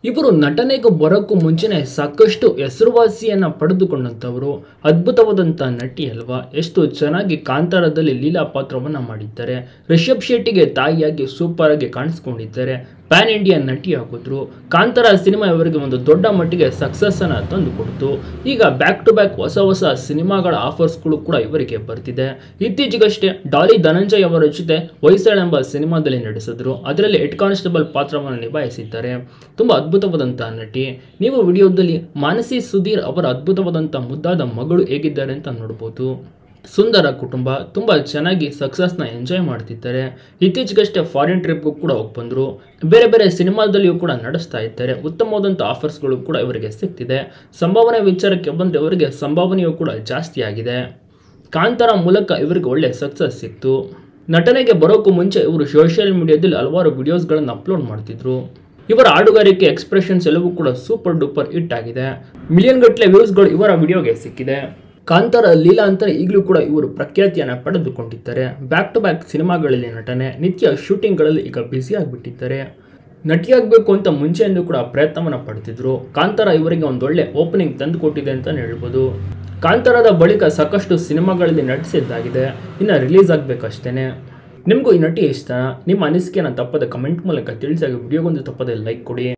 ಇವರು ನಟನೆಗೆ ಬರೋಕ್ಕೂ ಮುಂಚೆನೆ ಸಾಕಷ್ಟು ಹೆಸರುವಾಸಿಯನ್ನ ಪಡೆದುಕೊಂಡಂಥವರು ಅದ್ಭುತವಾದಂಥ ನಟಿ ಅಲ್ವಾ ಎಷ್ಟು ಚೆನ್ನಾಗಿ ಕಾಂತಾರದಲ್ಲಿ ಲೀಲಾ ಪಾತ್ರವನ್ನ ಮಾಡಿದ್ದಾರೆ ರಿಷಬ್ ಶೆಟ್ಟಿಗೆ ತಾಯಿಯಾಗಿ ಸೂಪರ್ ಆಗಿ ಕಾಣಿಸ್ಕೊಂಡಿದ್ದಾರೆ ಪ್ಯಾನ್ ಇಂಡಿಯಾ ನಟಿ ಆಗಿದ್ರು ಕಾಂತಾರ ಸಿನಿಮಾ ಇವರಿಗೆ ಒಂದು ದೊಡ್ಡ ಮಟ್ಟಿಗೆ ಸಕ್ಸಸ್ ಅನ್ನ ತಂದು ಕೊಡ್ತು ಈಗ ಬ್ಯಾಕ್ ಟು ಬ್ಯಾಕ್ ಹೊಸ ಹೊಸ ಸಿನಿಮಾಗಳ ಆಫರ್ಸ್ಗಳು ಕೂಡ ಇವರಿಗೆ ಬರ್ತಿದೆ ಇತ್ತೀಚೆಗಷ್ಟೇ ಡಾಲಿ ಧನಂಜಯ್ ಅವರ ಜೊತೆ ಹೊಯ್ಸಳ ಎಂಬ ಸಿನಿಮಾದಲ್ಲಿ ನಡೆಸಿದ್ರು ಅದರಲ್ಲಿ ಹೆಡ್ ಕಾನ್ಸ್ಟೇಬಲ್ ಪಾತ್ರವನ್ನು ನಿಭಾಯಿಸಿದ್ದಾರೆ ತುಂಬಾ ಅದ್ಭುತವಾದಂಥ ನಟಿ ನೀವು ವಿಡಿಯೋದಲ್ಲಿ ಮಾನಸಿ ಸುಧೀರ್ ಅವರ ಅದ್ಭುತವಾದಂಥ ಮುದ್ದಾದ ಮಗಳು ಹೇಗಿದ್ದಾರೆ ಅಂತ ನೋಡ್ಬೋದು ಸುಂದರ ಕುಟುಂಬ ತುಂಬ ಚೆನ್ನಾಗಿ ಸಕ್ಸಸ್ನ ಎಂಜಾಯ್ ಮಾಡ್ತಿದ್ದಾರೆ ಇತ್ತೀಚೆಗಷ್ಟೇ ಫಾರಿನ್ ಟ್ರಿಪ್ಗೂ ಕೂಡ ಹೋಗಿ ಬಂದರು ಬೇರೆ ಬೇರೆ ಸಿನಿಮಾದಲ್ಲಿಯೂ ಕೂಡ ನಡೆಸ್ತಾ ಇದ್ದಾರೆ ಉತ್ತಮವಾದಂಥ ಆಫರ್ಸ್ಗಳು ಕೂಡ ಇವರಿಗೆ ಸಿಗ್ತಿದೆ ಸಂಭಾವನೆ ವಿಚಾರಕ್ಕೆ ಬಂದರೆ ಇವರಿಗೆ ಸಂಭಾವನೆಯೂ ಕೂಡ ಜಾಸ್ತಿ ಆಗಿದೆ ಕಾಂತಾರ ಮೂಲಕ ಇವರಿಗೆ ಒಳ್ಳೆ ಸಕ್ಸಸ್ ಸಿಕ್ತು ನಟನೆಗೆ ಬರೋಕ್ಕೂ ಮುಂಚೆ ಇವರು ಸೋಷಿಯಲ್ ಮೀಡಿಯಾದಲ್ಲಿ ಹಲವಾರು ವಿಡಿಯೋಸ್ಗಳನ್ನು ಅಪ್ಲೋಡ್ ಮಾಡ್ತಿದ್ರು ಇವರ ಹಾಡುಗಾರಿಕೆ ಎಕ್ಸ್ಪ್ರೆಷನ್ಸ್ ಎಲ್ಲವೂ ಕೂಡ ಸೂಪರ್ ಡೂಪರ್ ಹಿಟ್ ಆಗಿದೆ ಮಿಲಿಯನ್ ಗಟ್ಟಲೆ ವ್ಯೂಸ್ಗಳು ಇವರ ವಿಡಿಯೋಗೆ ಸಿಕ್ಕಿದೆ ಕಾಂತಾರ ಲೀಲಾ ಅಂತ ಈಗಲೂ ಕೂಡ ಇವರು ಪ್ರಖ್ಯಾತಿಯನ್ನು ಪಡೆದುಕೊಂಡಿದ್ದಾರೆ ಬ್ಯಾಕ್ ಟು ಬ್ಯಾಕ್ ಸಿನಿಮಾಗಳಲ್ಲಿ ನಟನೆ ನಿತ್ಯ ಶೂಟಿಂಗ್ಗಳಲ್ಲಿ ಈಗ ಬ್ಯುಸಿ ಆಗಿಬಿಟ್ಟಿದ್ದಾರೆ ನಟಿಯಾಗಬೇಕು ಅಂತ ಮುಂಚೆಯಿಂದ ಕೂಡ ಪ್ರಯತ್ನವನ್ನು ಪಡ್ತಿದ್ರು ಕಾಂತಾರ ಇವರಿಗೆ ಒಂದೊಳ್ಳೆ ಓಪನಿಂಗ್ ತಂದು ಕೊಟ್ಟಿದೆ ಅಂತಲೇ ಹೇಳ್ಬೋದು ಕಾಂತಾರದ ಬಳಿಕ ಸಾಕಷ್ಟು ಸಿನಿಮಾಗಳಲ್ಲಿ ನಟಿಸಿದ್ದಾಗಿದೆ ಇನ್ನು ರಿಲೀಸ್ ಆಗಬೇಕಷ್ಟೇ ನಿಮಗೂ ಈ ನಟಿ ಇಷ್ಟ ನಿಮ್ಮ ಅನಿಸಿಕೆಯನ್ನು ತಪ್ಪದೆ ಕಮೆಂಟ್ ಮೂಲಕ ತಿಳಿಸಾಗಿ ವಿಡಿಯೋಗೊಂದು ತಪ್ಪದೆ ಲೈಕ್ ಕೊಡಿ